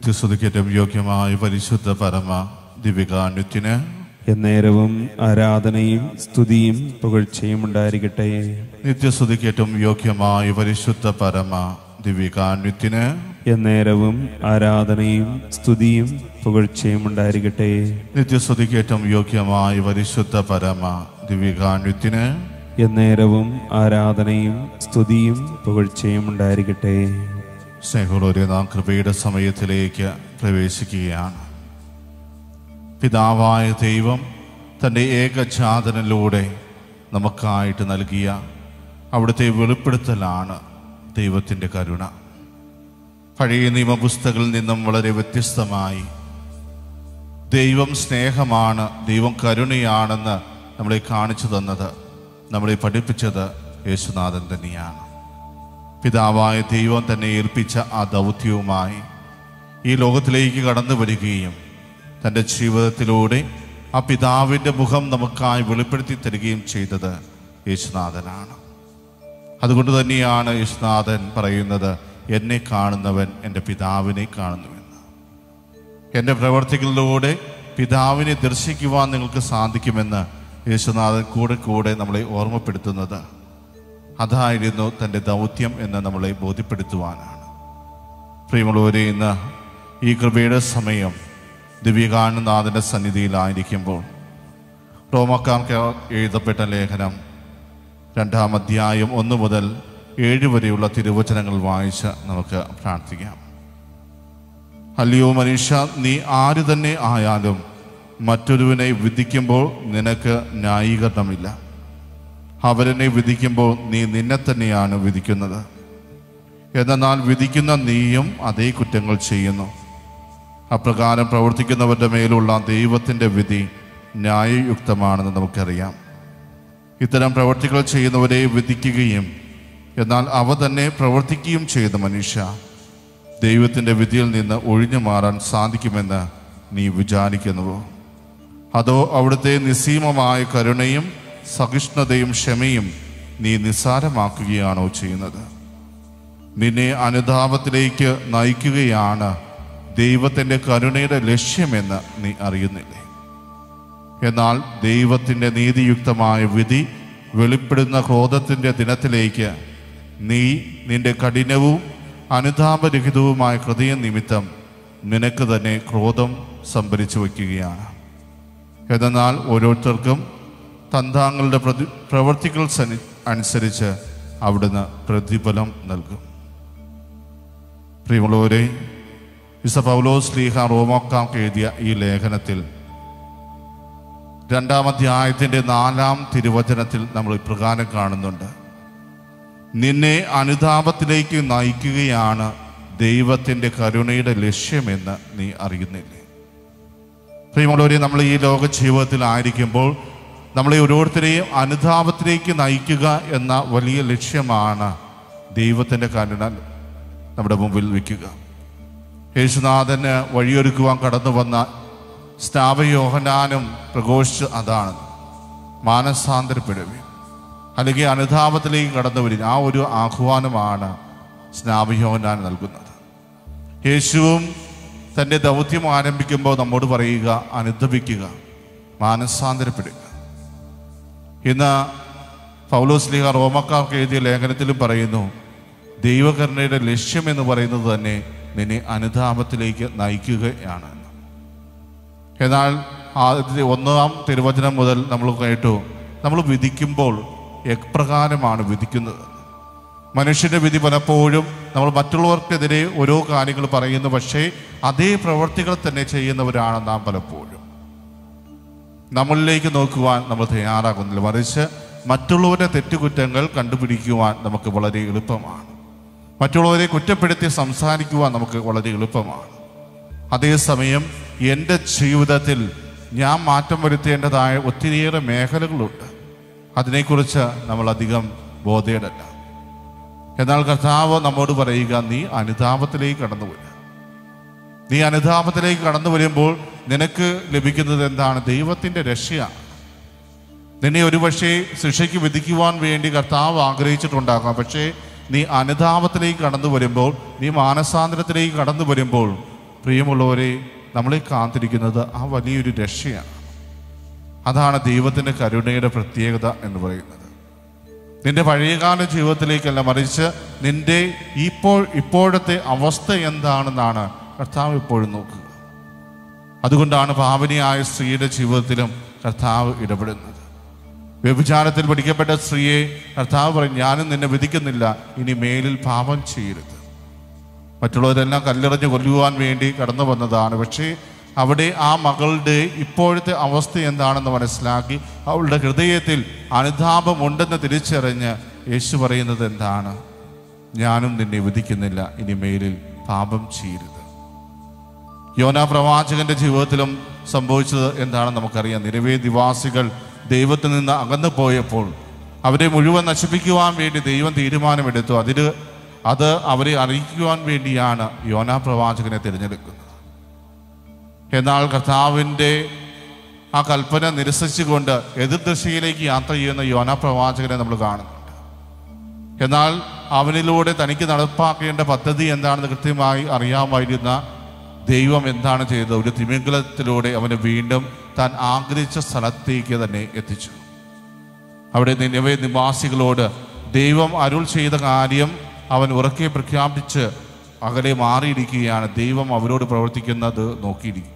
നിത്യസ്തുതിക്കേറ്റം യോഗ്യമായ പരിശുദ്ധ പരമ ദിവികാന്യത്തിന് എന്നേരവും ആരാധനയും സ്തുതിയും പുകഴ്ചയും ഉണ്ടായിരിക്കട്ടെ നിത്യസ്തുതിക്കേറ്റം യോഗ്യമായ പരിശുദ്ധ പരമ ദിവികാന്യത്തിന് എന്നേരവും ആരാധനയും സ്തുതിയും പുകഴ്ചയും ഉണ്ടായിരിക്കട്ടെ നിത്യസ്തുതിക്കേറ്റം യോഗ്യമായ പരിശുദ്ധ പരമ ദിവികാന്യത്തിന് എന്നേരവും ആരാധനയും സ്തുതിയും പുകഴ്ചയും ഉണ്ടായിരിക്കട്ടെ സ്നേഹമുള്ളവരെ നാം കൃപയുടെ സമയത്തിലേക്ക് പ്രവേശിക്കുകയാണ് പിതാവായ ദൈവം തൻ്റെ ഏകജാതനിലൂടെ നമുക്കായിട്ട് നൽകിയ അവിടുത്തെ വെളിപ്പെടുത്തലാണ് ദൈവത്തിൻ്റെ കരുണ പഴയ നിയമപുസ്തകങ്ങളിൽ നിന്നും വളരെ വ്യത്യസ്തമായി ദൈവം സ്നേഹമാണ് ദൈവം കരുണയാണെന്ന് നമ്മളെ കാണിച്ചു തന്നത് നമ്മളെ പഠിപ്പിച്ചത് യേശുനാഥൻ തന്നെയാണ് പിതാവായ ദൈവം തന്നെ ഏൽപ്പിച്ച ആ ദൗത്യവുമായി ഈ ലോകത്തിലേക്ക് കടന്നു വരികയും തൻ്റെ ജീവിതത്തിലൂടെ ആ പിതാവിൻ്റെ മുഖം നമുക്കായി വെളിപ്പെടുത്തി തരികയും ചെയ്തത് യേശുനാഥനാണ് അതുകൊണ്ട് തന്നെയാണ് യേശുനാഥൻ പറയുന്നത് എന്നെ കാണുന്നവൻ എൻ്റെ പിതാവിനെ കാണുന്നുവെന്ന് എൻ്റെ പ്രവർത്തികളിലൂടെ പിതാവിനെ ദർശിക്കുവാൻ നിങ്ങൾക്ക് സാധിക്കുമെന്ന് യേശുനാഥൻ കൂടെ കൂടെ നമ്മളെ ഓർമ്മപ്പെടുത്തുന്നത് അതായിരുന്നു തൻ്റെ ദൗത്യം എന്ന് നമ്മളെ ബോധ്യപ്പെടുത്തുവാനാണ് പ്രിയമുള്ളവരെ ഇന്ന് ഈ കൃപയുടെ സമയം ദിവ്യകാനനാഥൻ്റെ സന്നിധിയിലായിരിക്കുമ്പോൾ റോമക്കാർക്ക് എഴുതപ്പെട്ട ലേഖനം രണ്ടാം അധ്യായം ഒന്ന് മുതൽ ഏഴ് വരെയുള്ള തിരുവചനങ്ങൾ വായിച്ച് നമുക്ക് പ്രാർത്ഥിക്കാം അല്ലയോ മനുഷ്യ നീ ആര് തന്നെ ആയാലും മറ്റൊരുവനെ വിധിക്കുമ്പോൾ നിനക്ക് ന്യായീകരണമില്ല അവരെന്നെ വിധിക്കുമ്പോൾ നീ നിന്നെ തന്നെയാണ് വിധിക്കുന്നത് എന്നാൽ വിധിക്കുന്ന നീയും അതേ കുറ്റങ്ങൾ ചെയ്യുന്നു അപ്രകാരം പ്രവർത്തിക്കുന്നവരുടെ മേലുള്ള ദൈവത്തിൻ്റെ വിധി ന്യായയുക്തമാണെന്ന് നമുക്കറിയാം ഇത്തരം പ്രവർത്തികൾ ചെയ്യുന്നവരെ വിധിക്കുകയും എന്നാൽ അവ തന്നെ പ്രവർത്തിക്കുകയും ചെയ്ത മനുഷ്യ ദൈവത്തിൻ്റെ വിധിയിൽ നിന്ന് ഒഴിഞ്ഞു മാറാൻ സാധിക്കുമെന്ന് നീ വിചാരിക്കുന്നുവോ അതോ അവിടുത്തെ നിസ്സീമമായ കരുണയും സഹിഷ്ണുതയും ക്ഷമയും നീ നിസ്സാരമാക്കുകയാണോ ചെയ്യുന്നത് നിന്നെ അനുതാപത്തിലേക്ക് നയിക്കുകയാണ് ദൈവത്തിൻ്റെ കരുണയുടെ ലക്ഷ്യമെന്ന് നീ അറിയുന്നില്ലേ എന്നാൽ ദൈവത്തിൻ്റെ നീതിയുക്തമായ വിധി വെളിപ്പെടുന്ന ക്രോധത്തിൻ്റെ ദിനത്തിലേക്ക് നീ നിന്റെ കഠിനവും അനുതാപരഹിതവുമായ ഹൃദയ നിമിത്തം നിനക്ക് തന്നെ ക്രോധം സംഭരിച്ചു വയ്ക്കുകയാണ് എന്നാൽ ഓരോരുത്തർക്കും തന്താങ്ങളുടെ പ്രതി പ്രവർത്തികൾ സനി- അനുസരിച്ച് അവിടുന്ന് പ്രതിഫലം നൽകും പ്രിയമുള്ളവരെ വിശ പൗലോസ് ലീഹ റോമോക്കാർക്ക് എഴുതിയ ഈ ലേഖനത്തിൽ രണ്ടാം അധ്യായത്തിൻ്റെ നാലാം തിരുവചനത്തിൽ നമ്മൾ ഇപ്രകാരം കാണുന്നുണ്ട് നിന്നെ അനുതാപത്തിലേക്ക് നയിക്കുകയാണ് ദൈവത്തിൻ്റെ കരുണയുടെ ലക്ഷ്യമെന്ന് നീ അറിയുന്നില്ലേ പ്രിയമുള്ളവരെ നമ്മൾ ഈ ലോക ജീവിതത്തിൽ ആയിരിക്കുമ്പോൾ നമ്മളെ ഓരോരുത്തരെയും അനുതാപത്തിലേക്ക് നയിക്കുക എന്ന വലിയ ലക്ഷ്യമാണ് ദൈവത്തിൻ്റെ കരുണ നമ്മുടെ മുമ്പിൽ വയ്ക്കുക യേശുനാഥന് വഴിയൊരുക്കുവാൻ കടന്നു വന്ന സ്നാപയോഹനാനും പ്രഘോഷിച്ച് അതാണ് മാനസാന്തരപ്പെടുവി അല്ലെങ്കിൽ അനുതാപത്തിലേക്ക് കടന്നു വരിക ആ ഒരു ആഹ്വാനമാണ് സ്നാപയോഹനാൻ നൽകുന്നത് യേശുവും തൻ്റെ ദൗത്യം ആരംഭിക്കുമ്പോൾ നമ്മോട് പറയുക അനുദപിക്കുക മാനസാന്തരപ്പെടുക ഇന്ന് പൗലോസ് ലീഹ റോമക്കാർക്ക് എഴുതിയ ലേഖനത്തിലും പറയുന്നു ദൈവകരുണയുടെ ലക്ഷ്യം എന്ന് പറയുന്നത് തന്നെ നിന്നെ അനുതാപത്തിലേക്ക് നയിക്കുകയാണ് എന്ന്. എന്നാൽ ആദ്യത്തെ ഒന്നാം തിരുവചനം മുതൽ നമ്മൾ കേട്ടു നമ്മൾ വിധിക്കുമ്പോൾ എപ്രകാരമാണ് വിധിക്കുന്നത് മനുഷ്യന്റെ വിധി പലപ്പോഴും നമ്മൾ മറ്റുള്ളവർക്കെതിരെ ഓരോ കാര്യങ്ങൾ പറയുന്നു പക്ഷേ അതേ പ്രവർത്തികൾ തന്നെ ചെയ്യുന്നവരാണ് നാം പലപ്പോഴും നമ്മളിലേക്ക് നോക്കുവാൻ നമ്മൾ തയ്യാറാകുന്നില്ല മറിച്ച് മറ്റുള്ളവരുടെ തെറ്റുകുറ്റങ്ങൾ കണ്ടുപിടിക്കുവാൻ നമുക്ക് വളരെ എളുപ്പമാണ് മറ്റുള്ളവരെ കുറ്റപ്പെടുത്തി സംസാരിക്കുവാൻ നമുക്ക് വളരെ എളുപ്പമാണ് അതേസമയം എൻ്റെ ജീവിതത്തിൽ ഞാൻ മാറ്റം വരുത്തേണ്ടതായ ഒത്തിരിയേറെ മേഖലകളുണ്ട് അതിനെക്കുറിച്ച് നമ്മൾ അധികം ബോധേടല്ല എന്നാൽ കർത്താവ് നമ്മോട് പറയുക നീ അനുതാപത്തിലേക്ക് കടന്നു വരിക നീ അനുതാപത്തിലേക്ക് കടന്നു വരുമ്പോൾ നിനക്ക് ലഭിക്കുന്നത് എന്താണ് ദൈവത്തിൻ്റെ രക്ഷയാണ് നിന്നെ ഒരുപക്ഷെ ശിക്ഷയ്ക്ക് വിധിക്കുവാൻ വേണ്ടി കർത്താവ് ആഗ്രഹിച്ചിട്ടുണ്ടാകാം പക്ഷേ നീ അനുതാപത്തിലേക്ക് കടന്നു വരുമ്പോൾ നീ മാനസാന്തരത്തിലേക്ക് കടന്നു വരുമ്പോൾ പ്രിയമുള്ളവരെ നമ്മളെ കാത്തിരിക്കുന്നത് ആ വലിയൊരു രക്ഷയാണ് അതാണ് ദൈവത്തിൻ്റെ കരുണയുടെ പ്രത്യേകത എന്ന് പറയുന്നത് നിന്റെ പഴയകാല ജീവിതത്തിലേക്കല്ല മറിച്ച് നിന്റെ ഇപ്പോൾ ഇപ്പോഴത്തെ അവസ്ഥ എന്താണെന്നാണ് കർത്താവ് ഇപ്പോഴും നോക്കുക അതുകൊണ്ടാണ് പാവനിയായ സ്ത്രീയുടെ ജീവിതത്തിലും കർത്താവ് ഇടപെടുന്നത് വ്യഭിചാരത്തിൽ പിടിക്കപ്പെട്ട സ്ത്രീയെ കർത്താവ് പറയും ഞാനും നിന്നെ വിധിക്കുന്നില്ല ഇനി മേലിൽ പാപം ചെയ്യരുത് മറ്റുള്ളവരെല്ലാം കല്ലെറിഞ്ഞ് കൊല്ലുവാൻ വേണ്ടി കടന്നു വന്നതാണ് പക്ഷേ അവിടെ ആ മകളുടെ ഇപ്പോഴത്തെ അവസ്ഥ എന്താണെന്ന് മനസ്സിലാക്കി അവളുടെ ഹൃദയത്തിൽ അനുതാപമുണ്ടെന്ന് തിരിച്ചറിഞ്ഞ് യേശു പറയുന്നത് എന്താണ് ഞാനും നിന്നെ വിധിക്കുന്നില്ല ഇനി മേലിൽ പാപം ചെയ്യരുത് യോന പ്രവാചകന്റെ ജീവിതത്തിലും സംഭവിച്ചത് എന്താണെന്ന് നമുക്കറിയാം നിരവധി നിവാസികൾ ദൈവത്തിൽ നിന്ന് അകന്നു പോയപ്പോൾ അവരെ മുഴുവൻ നശിപ്പിക്കുവാൻ വേണ്ടി ദൈവം തീരുമാനമെടുത്തു അതിന് അത് അവരെ അറിയിക്കുവാൻ വേണ്ടിയാണ് യോന പ്രവാചകനെ തിരഞ്ഞെടുക്കുന്നത് എന്നാൽ കർത്താവിൻ്റെ ആ കൽപ്പന നിരസിച്ചുകൊണ്ട് എതിർദിശയിലേക്ക് യാത്ര ചെയ്യുന്ന യോന പ്രവാചകനെ നമ്മൾ കാണുന്നുണ്ട് എന്നാൽ അവനിലൂടെ തനിക്ക് നടപ്പാക്കേണ്ട പദ്ധതി എന്താണെന്ന് കൃത്യമായി അറിയാമായിരുന്ന ദൈവം എന്താണ് ചെയ്തത് ഒരു തിമിംഗലത്തിലൂടെ അവനെ വീണ്ടും താൻ ആഗ്രഹിച്ച സ്ഥലത്തേക്ക് തന്നെ എത്തിച്ചു അവിടെ നിലവേ നിവാസികളോട് ദൈവം അരുൾ ചെയ്ത കാര്യം അവൻ ഉറക്കെ പ്രഖ്യാപിച്ച് അകലെ മാറിയിരിക്കുകയാണ് ദൈവം അവരോട് പ്രവർത്തിക്കുന്നത് നോക്കിയിരിക്കും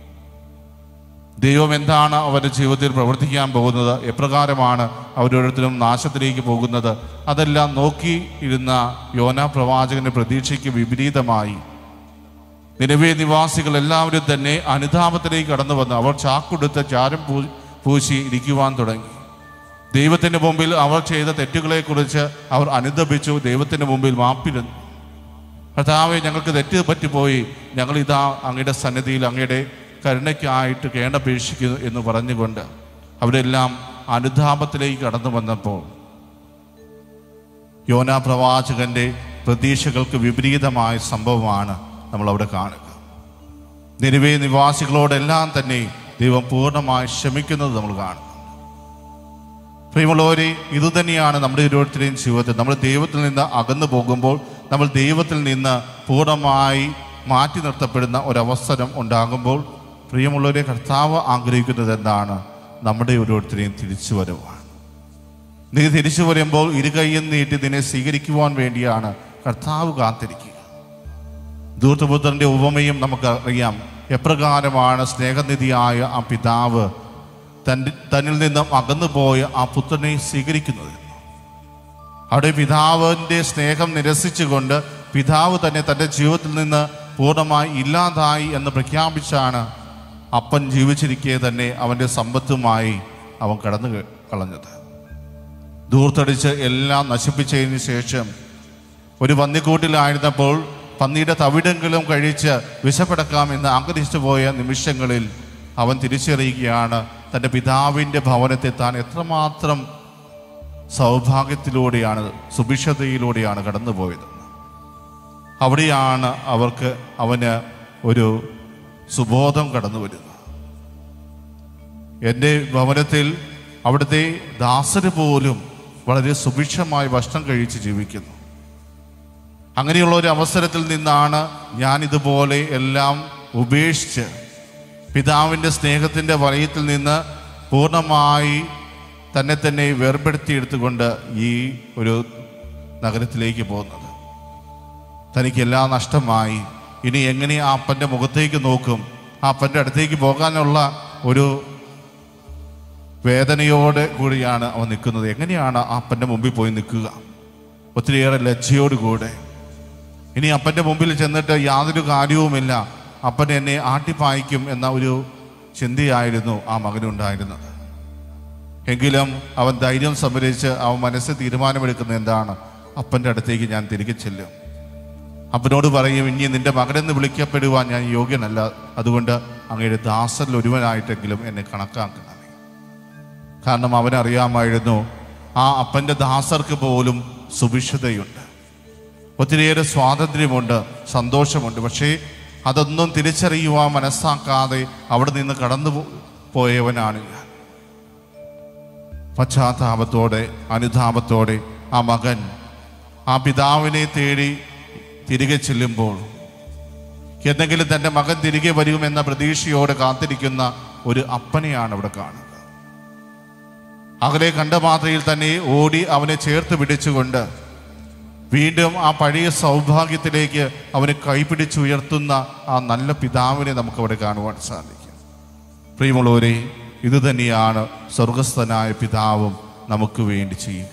ദൈവം എന്താണ് അവരുടെ ജീവിതത്തിൽ പ്രവർത്തിക്കാൻ പോകുന്നത് എപ്രകാരമാണ് അവരോരുത്തരും നാശത്തിലേക്ക് പോകുന്നത് അതെല്ലാം നോക്കി ഇരുന്ന യോന പ്രവാചകന്റെ പ്രതീക്ഷയ്ക്ക് വിപരീതമായി നിലവേ നിവാസികൾ എല്ലാവരും തന്നെ അനുതാപത്തിലേക്ക് കടന്നു വന്നു അവർ ചാക്കുടുത്ത് ചാരം പൂ പൂശി ഇരിക്കുവാൻ തുടങ്ങി ദൈവത്തിന്റെ മുമ്പിൽ അവർ ചെയ്ത തെറ്റുകളെക്കുറിച്ച് അവർ അനുദപിച്ചു ദൈവത്തിന്റെ മുമ്പിൽ മാപ്പിരുന്നു കർത്താവെ ഞങ്ങൾക്ക് തെറ്റ് പറ്റിപ്പോയി ഞങ്ങൾ ഇതാ അങ്ങയുടെ സന്നിധിയിൽ അങ്ങയുടെ കരുണയ്ക്കായിട്ട് കേണപേക്ഷിക്കുന്നു എന്ന് പറഞ്ഞുകൊണ്ട് അവരെല്ലാം അനുതാപത്തിലേക്ക് കടന്നു വന്നപ്പോൾ യോന പ്രവാചകന്റെ പ്രതീക്ഷകൾക്ക് വിപരീതമായ സംഭവമാണ് നമ്മൾ അവിടെ കാണുക നിലവേ നിവാസികളോടെല്ലാം തന്നെ ദൈവം പൂർണ്ണമായി ക്ഷമിക്കുന്നത് നമ്മൾ കാണുന്നു പ്രിയമുള്ളവരെ ഇതുതന്നെയാണ് നമ്മുടെ ഓരോരുത്തരുടെയും ജീവിതത്തിൽ നമ്മൾ ദൈവത്തിൽ നിന്ന് അകന്നു പോകുമ്പോൾ നമ്മൾ ദൈവത്തിൽ നിന്ന് പൂർണ്ണമായി മാറ്റി നിർത്തപ്പെടുന്ന ഒരവസരം ഉണ്ടാകുമ്പോൾ പ്രിയമുള്ളവരെ കർത്താവ് ആഗ്രഹിക്കുന്നത് എന്താണ് നമ്മുടെ ഓരോരുത്തരെയും തിരിച്ചു വരവാണ് നീ തിരിച്ചു വരുമ്പോൾ ഇരുകൈയും നീട്ടി നിന്നെ സ്വീകരിക്കുവാൻ വേണ്ടിയാണ് കർത്താവ് കാത്തിരിക്കുക ദൂർത്തപുത്രന്റെ ഉപമയും നമുക്ക് അറിയാം എപ്രകാരമാണ് സ്നേഹനിധിയായ ആ പിതാവ് തൻ്റെ തന്നിൽ നിന്നും അകന്നുപോയ ആ പുത്രനെ സ്വീകരിക്കുന്നത് അവിടെ പിതാവിൻ്റെ സ്നേഹം നിരസിച്ചുകൊണ്ട് പിതാവ് തന്നെ തൻ്റെ ജീവിതത്തിൽ നിന്ന് പൂർണ്ണമായി ഇല്ലാതായി എന്ന് പ്രഖ്യാപിച്ചാണ് അപ്പൻ ജീവിച്ചിരിക്കെ തന്നെ അവൻ്റെ സമ്പത്തുമായി അവൻ കടന്നു ക- കളഞ്ഞത് ദൂർത്തടിച്ച് എല്ലാം നശിപ്പിച്ചതിന് ശേഷം ഒരു പന്നിക്കൂട്ടിലായിരുന്നപ്പോൾ പന്നിയുടെ തവിടെങ്കിലും കഴിച്ച് വിശപ്പടക്കാമെന്ന് ആഗ്രഹിച്ചു പോയ നിമിഷങ്ങളിൽ അവൻ തിരിച്ചറിയുകയാണ് തൻ്റെ പിതാവിൻ്റെ ഭവനത്തെ താൻ എത്രമാത്രം സൗഭാഗ്യത്തിലൂടെയാണ് സുഭിക്ഷതയിലൂടെയാണ് കടന്നുപോയത് അവിടെയാണ് അവർക്ക് അവന് ഒരു സുബോധം കടന്നു വരുന്നത് എൻ്റെ ഭവനത്തിൽ അവിടുത്തെ ദാസര് പോലും വളരെ സുഭിക്ഷമായി ഭക്ഷണം കഴിച്ച് ജീവിക്കുന്നു അങ്ങനെയുള്ള ഒരു അവസരത്തിൽ നിന്നാണ് ഞാൻ ഇതുപോലെ എല്ലാം ഉപേക്ഷിച്ച് പിതാവിൻ്റെ സ്നേഹത്തിൻ്റെ വലയത്തിൽ നിന്ന് പൂർണ്ണമായി തന്നെ തന്നെ വേർപെടുത്തിയെടുത്തുകൊണ്ട് ഈ ഒരു നഗരത്തിലേക്ക് പോകുന്നത് തനിക്ക് എല്ലാം നഷ്ടമായി ഇനി എങ്ങനെ ആ അപ്പൻ്റെ മുഖത്തേക്ക് നോക്കും ആ അപ്പൻ്റെ അടുത്തേക്ക് പോകാനുള്ള ഒരു വേദനയോടെ കൂടിയാണ് അവൻ നിൽക്കുന്നത് എങ്ങനെയാണ് ആ അപ്പൻ്റെ മുമ്പിൽ പോയി നിൽക്കുക ഒത്തിരിയേറെ ലജ്ജയോടുകൂടെ ഇനി അപ്പൻ്റെ മുമ്പിൽ ചെന്നിട്ട് യാതൊരു കാര്യവുമില്ല അപ്പൻ എന്നെ ആട്ടിപ്പായിക്കും എന്ന ഒരു ചിന്തയായിരുന്നു ആ മകനുണ്ടായിരുന്നത് എങ്കിലും അവൻ ധൈര്യം സംഭരിച്ച് അവൻ മനസ്സിൽ തീരുമാനമെടുക്കുന്നത് എന്താണ് അപ്പൻ്റെ അടുത്തേക്ക് ഞാൻ തിരികെ ചെല്ലും അപ്പനോട് പറയും ഇനി നിന്റെ മകനെന്ന് വിളിക്കപ്പെടുവാൻ ഞാൻ യോഗ്യനല്ല അതുകൊണ്ട് അങ്ങയുടെ ദാസരിൽ ഒരുവനായിട്ടെങ്കിലും എന്നെ കണക്കാക്കണമേ കാരണം അവനറിയാമായിരുന്നു ആ അപ്പൻ്റെ ദാസർക്ക് പോലും സുഭിക്ഷതയുണ്ട് ഒത്തിരിയേറെ സ്വാതന്ത്ര്യമുണ്ട് സന്തോഷമുണ്ട് പക്ഷേ അതൊന്നും തിരിച്ചറിയുവാൻ മനസ്സാക്കാതെ അവിടെ നിന്ന് കടന്നു പോ- പോയവനാണ് ഞാൻ പശ്ചാത്താപത്തോടെ അനുതാപത്തോടെ ആ മകൻ ആ പിതാവിനെ തേടി തിരികെ ചെല്ലുമ്പോൾ എന്തെങ്കിലും തൻ്റെ മകൻ തിരികെ വരുമെന്ന പ്രതീക്ഷയോടെ കാത്തിരിക്കുന്ന ഒരു അപ്പനെയാണ് അവിടെ കാണുക അകലെ കണ്ട മാത്രയിൽ തന്നെ ഓടി അവനെ ചേർത്ത് പിടിച്ചുകൊണ്ട് വീണ്ടും ആ പഴയ സൗഭാഗ്യത്തിലേക്ക് അവനെ കൈപിടിച്ചുയർത്തുന്ന ആ നല്ല പിതാവിനെ നമുക്ക് അവിടെ കാണുവാൻ സാധിക്കും പ്രിയമുള്ളവരെ ഇത് തന്നെയാണ് സ്വർഗസ്ഥനായ പിതാവും നമുക്ക് വേണ്ടി ചെയ്യുക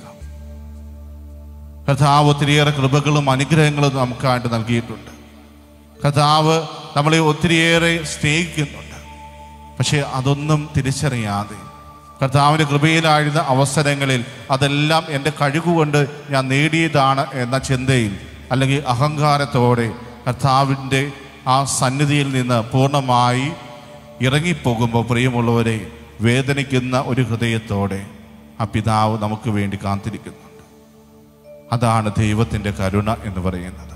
കഥാവ് ഒത്തിരിയേറെ കൃപകളും അനുഗ്രഹങ്ങളും നമുക്കായിട്ട് നൽകിയിട്ടുണ്ട് കഥാവ് നമ്മളെ ഒത്തിരിയേറെ സ്നേഹിക്കുന്നുണ്ട് പക്ഷേ അതൊന്നും തിരിച്ചറിയാതെ കർത്താവിൻ്റെ കൃപയിലായിരുന്ന അവസരങ്ങളിൽ അതെല്ലാം എൻ്റെ കഴിവുകൊണ്ട് ഞാൻ നേടിയതാണ് എന്ന ചിന്തയിൽ അല്ലെങ്കിൽ അഹങ്കാരത്തോടെ കർത്താവിൻ്റെ ആ സന്നിധിയിൽ നിന്ന് പൂർണ്ണമായി ഇറങ്ങിപ്പോകുമ്പോൾ പ്രിയമുള്ളവരെ വേദനിക്കുന്ന ഒരു ഹൃദയത്തോടെ ആ പിതാവ് നമുക്ക് വേണ്ടി കാത്തിരിക്കുന്നുണ്ട് അതാണ് ദൈവത്തിൻ്റെ കരുണ എന്ന് പറയുന്നത്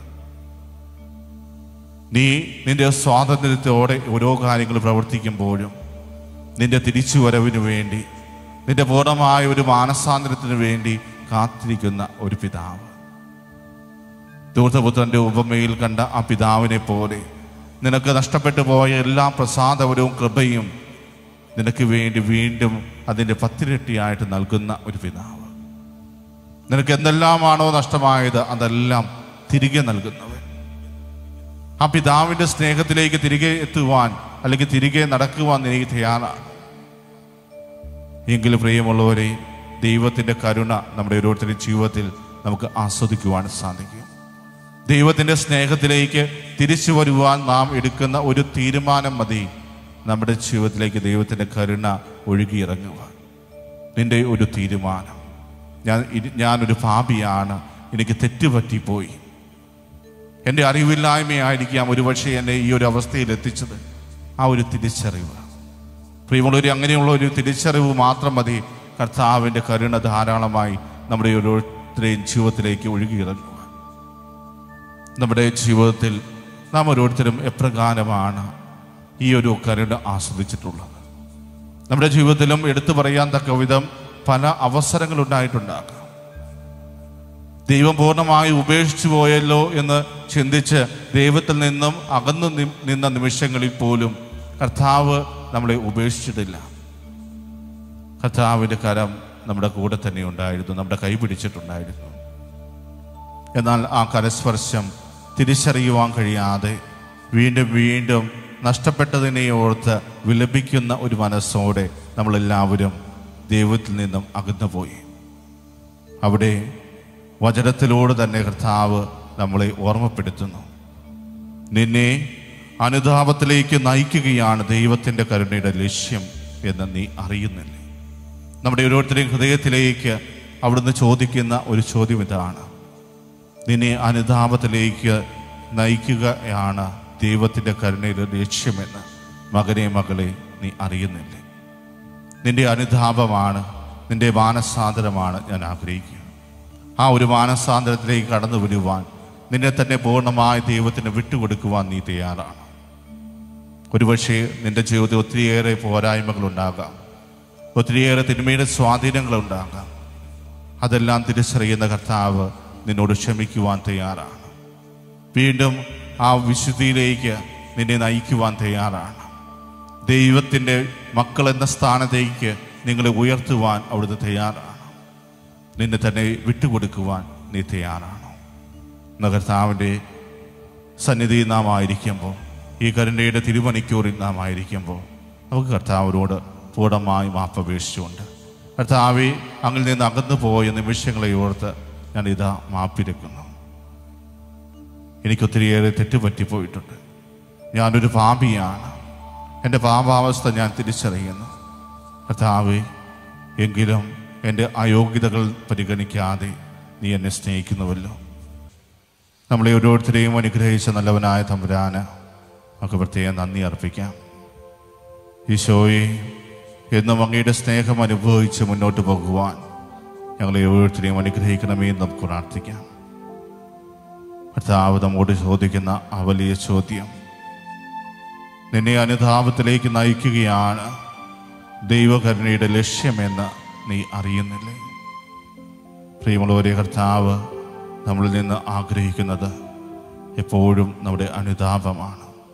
നീ നിന്റെ സ്വാതന്ത്ര്യത്തോടെ ഓരോ കാര്യങ്ങൾ പ്രവർത്തിക്കുമ്പോഴും നിന്റെ തിരിച്ചുവരവിന് വേണ്ടി നിന്റെ പൂർണ്ണമായ ഒരു മാനസാന്തരത്തിന് വേണ്ടി കാത്തിരിക്കുന്ന ഒരു പിതാവ് ദൂർത്തപുത്രന്റെ ഉപമയിൽ കണ്ട ആ പിതാവിനെ പോലെ നിനക്ക് നഷ്ടപ്പെട്ടു പോയ എല്ലാ പ്രസാദപരവും കൃപയും നിനക്ക് വേണ്ടി വീണ്ടും അതിൻ്റെ പത്തിരട്ടിയായിട്ട് നൽകുന്ന ഒരു പിതാവ് നിനക്ക് എന്തെല്ലാമാണോ നഷ്ടമായത് അതെല്ലാം തിരികെ നൽകുന്നവൻ ആ പിതാവിൻ്റെ സ്നേഹത്തിലേക്ക് തിരികെ എത്തുവാൻ അല്ലെങ്കിൽ തിരികെ നടക്കുവാൻ എനിക്ക് തയ്യാറാണ് എങ്കിലും പ്രിയമുള്ളവരെ ദൈവത്തിൻ്റെ കരുണ നമ്മുടെ ഓരോരുത്തരുടെ ജീവിതത്തിൽ നമുക്ക് ആസ്വദിക്കുവാൻ സാധിക്കും ദൈവത്തിൻ്റെ സ്നേഹത്തിലേക്ക് തിരിച്ചു വരുവാൻ നാം എടുക്കുന്ന ഒരു തീരുമാനം മതി നമ്മുടെ ജീവിതത്തിലേക്ക് ദൈവത്തിൻ്റെ കരുണ ഒഴുകിയിറങ്ങുക നിന്റെ ഒരു തീരുമാനം ഞാൻ ഇനി- ഞാനൊരു പാപിയാണ് എനിക്ക് തെറ്റുപറ്റിപ്പോയി എൻ്റെ അറിവില്ലായ്മയായിരിക്കാം ഒരുപക്ഷെ എന്നെ ഈ ഒരു അവസ്ഥയിൽ എത്തിച്ചത് ആ ഒരു തിരിച്ചറിവ് പ്രിയമുള്ളവർ അങ്ങനെയുള്ള ഒരു തിരിച്ചറിവ് മാത്രം മതി കർത്താവിൻ്റെ കരുണ ധാരാളമായി നമ്മുടെ ഓരോരുത്തരെയും ജീവിതത്തിലേക്ക് ഒഴുകിയിറങ്ങുക നമ്മുടെ ജീവിതത്തിൽ നാം ഓരോരുത്തരും എപ്രകാരമാണ് ഈ ഒരു കരുണ ആസ്വദിച്ചിട്ടുള്ളത് നമ്മുടെ ജീവിതത്തിലും എടുത്തു പറയാൻ തക്ക വിധം പല അവസരങ്ങളുണ്ടായിട്ടുണ്ടാകാം ദൈവം പൂർണ്ണമായി ഉപേക്ഷിച്ചു പോയല്ലോ എന്ന് ചിന്തിച്ച് ദൈവത്തിൽ നിന്നും അകന്നു നി- നിന്ന നിമിഷങ്ങളിൽ പോലും കർത്താവ് നമ്മളെ ഉപേക്ഷിച്ചിട്ടില്ല കർത്താവിൻ്റെ കരം നമ്മുടെ കൂടെ തന്നെ ഉണ്ടായിരുന്നു നമ്മുടെ കൈ പിടിച്ചിട്ടുണ്ടായിരുന്നു എന്നാൽ ആ കരസ്പർശം തിരിച്ചറിയുവാൻ കഴിയാതെ വീണ്ടും വീണ്ടും നഷ്ടപ്പെട്ടതിനെ ഓർത്ത് വിലപിക്കുന്ന ഒരു മനസ്സോടെ നമ്മളെല്ലാവരും ദൈവത്തിൽ നിന്നും അകന്നുപോയി അവിടെ വചനത്തിലൂടെ തന്നെ കർത്താവ് നമ്മളെ ഓർമ്മപ്പെടുത്തുന്നു നിന്നെ അനുതാപത്തിലേക്ക് നയിക്കുകയാണ് ദൈവത്തിൻ്റെ കരുണയുടെ ലക്ഷ്യം എന്ന് നീ അറിയുന്നില്ലേ നമ്മുടെ ഓരോരുത്തരെയും ഹൃദയത്തിലേക്ക് അവിടുന്ന് ചോദിക്കുന്ന ഒരു ചോദ്യം ഇതാണ് നിന്നെ അനുതാപത്തിലേക്ക് നയിക്കുകയാണ് ദൈവത്തിൻ്റെ കരുണയുടെ ലക്ഷ്യമെന്ന് മകനെ മകളെ നീ അറിയുന്നില്ലേ നിന്റെ അനുതാപമാണ് നിന്റെ മാനസാന്തരമാണ് ഞാൻ ആഗ്രഹിക്കുക ആ ഒരു മാനസാന്തരത്തിലേക്ക് കടന്നു വരുവാൻ നിന്നെ തന്നെ പൂർണ്ണമായി ദൈവത്തിന് വിട്ടുകൊടുക്കുവാൻ നീ തയ്യാറാണ് ഒരുപക്ഷെ നിന്റെ ജീവിതത്തിൽ ഒത്തിരിയേറെ പോരായ്മകളുണ്ടാകാം ഒത്തിരിയേറെ തിന്മയുടെ സ്വാധീനങ്ങളുണ്ടാകാം അതെല്ലാം തിരിച്ചറിയുന്ന കർത്താവ് നിന്നോട് ക്ഷമിക്കുവാൻ തയ്യാറാണ് വീണ്ടും ആ വിശുദ്ധിയിലേക്ക് നിന്നെ നയിക്കുവാൻ തയ്യാറാണ് ദൈവത്തിൻ്റെ മക്കൾ എന്ന സ്ഥാനത്തേക്ക് നിങ്ങളെ ഉയർത്തുവാൻ അവിടുന്ന് തയ്യാറാണ് നിന്നെ തന്നെ വിട്ടുകൊടുക്കുവാൻ നീ തയ്യാറാണോ എന്ന കർത്താവിൻ്റെ സന്നിധി നാം ആയിരിക്കുമ്പോൾ ഈ കരുണയുടെ തിരുമണിക്കൂറിൽ നാം ആയിരിക്കുമ്പോൾ നമുക്ക് കർത്താവിനോട് പൂർണ്ണമായി മാപ്പപേക്ഷിച്ചുകൊണ്ട് കർത്താവെ അങ്ങിൽ നിന്ന് അകന്നു പോയ നിമിഷങ്ങളെ ഓർത്ത് ഞാൻ ഇതാ മാപ്പിരക്കുന്നു എനിക്ക് ഒത്തിരിയേറെ തെറ്റുപറ്റിപ്പോയിട്ടുണ്ട് ഞാനൊരു പാപിയാണ് എൻ്റെ പാപാവസ്ഥ ഞാൻ തിരിച്ചറിയുന്നു കർത്താവെ എങ്കിലും എൻ്റെ അയോഗ്യതകൾ പരിഗണിക്കാതെ നീ എന്നെ സ്നേഹിക്കുന്നുവല്ലോ നമ്മളെ ഓരോരുത്തരെയും അനുഗ്രഹിച്ച നല്ലവനായ തമ്പുരാന് നമുക്ക് പ്രത്യേകം നന്ദി അർപ്പിക്കാം ഈശോയെ എന്നും അങ്ങയുടെ സ്നേഹം അനുഭവിച്ച് മുന്നോട്ട് പോകുവാൻ ഞങ്ങളെ ഓരോരുത്തരെയും അനുഗ്രഹിക്കണമേ എന്ന് നമുക്ക് പ്രാർത്ഥിക്കാം കർത്താവ് നമ്മോട് ചോദിക്കുന്ന ആ വലിയ ചോദ്യം നിന്നെ അനുതാപത്തിലേക്ക് നയിക്കുകയാണ് ദൈവകരുണയുടെ ലക്ഷ്യമെന്ന് നീ അറിയുന്നില്ലേ പ്രിയമുള്ളവരെ കർത്താവ് നമ്മളിൽ നിന്ന് ആഗ്രഹിക്കുന്നത് എപ്പോഴും നമ്മുടെ അനുതാപമാണ്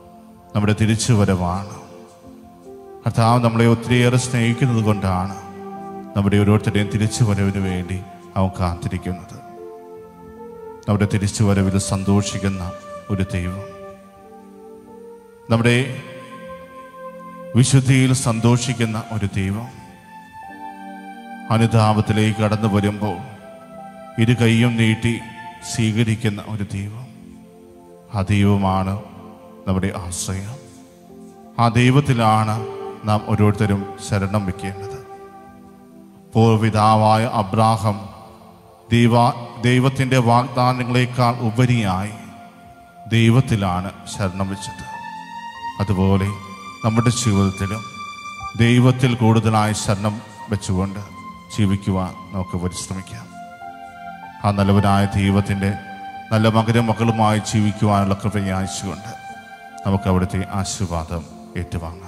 നമ്മുടെ തിരിച്ചുവരവാണ് കർത്താവ് നമ്മളെ ഒത്തിരിയേറെ സ്നേഹിക്കുന്നത് കൊണ്ടാണ് നമ്മുടെ ഓരോരുത്തരുടെയും തിരിച്ചുവരവിന് വേണ്ടി അവൻ കാത്തിരിക്കുന്നത് നമ്മുടെ തിരിച്ചുവരവിൽ സന്തോഷിക്കുന്ന ഒരു ദൈവം നമ്മുടെ വിശുദ്ധിയിൽ സന്തോഷിക്കുന്ന ഒരു ദൈവം അനുതാപത്തിലേക്ക് കടന്നു വരുമ്പോൾ ഇരു കൈയും നീട്ടി സ്വീകരിക്കുന്ന ഒരു ദൈവം ആ ദൈവമാണ് നമ്മുടെ ആശ്രയം ആ ദൈവത്തിലാണ് നാം ഓരോരുത്തരും ശരണം വെക്കേണ്ടത് പൂർവിതാവായ അബ്രാഹം ദൈവ ദൈവത്തിൻ്റെ വാഗ്ദാനങ്ങളെക്കാൾ ഉപരിയായി ദൈവത്തിലാണ് ശരണം വെച്ചത് അതുപോലെ നമ്മുടെ ജീവിതത്തിലും ദൈവത്തിൽ കൂടുതലായി ശരണം വെച്ചുകൊണ്ട് ജീവിക്കുവാൻ നമുക്ക് പരിശ്രമിക്കാം ആ നല്ലവനായ ദൈവത്തിൻ്റെ നല്ല മകരും മക്കളുമായി ജീവിക്കുവാനുള്ള കൃപ യാചിച്ചുകൊണ്ട് നമുക്ക് അവിടുത്തെ ആശീർവാദം ഏറ്റുവാങ്ങാം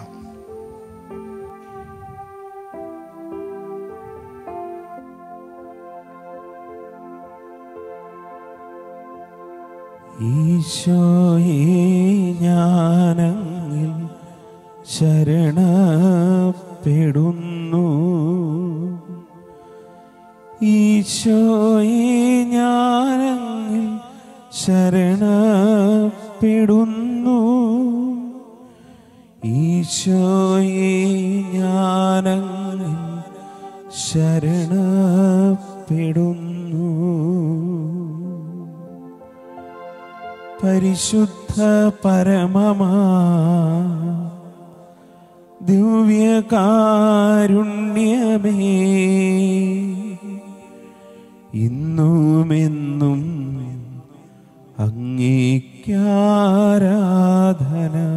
ഈശോയെ ഞാനങ്ങിൽ ശരണപ്പെടുന്നു ഈശോയെ ഞാനങ്ങിൽ ശരണപ്പെടുന്നു ഈശോയെ ഞാനങ്ങിൽ ശരണപ്പെടുന്നു പരിശുദ്ധ പരമമാ ദിവ്യകാരുണ്യമേ ഇന്നുമെന്നും അങ്ങേക്കാരാധന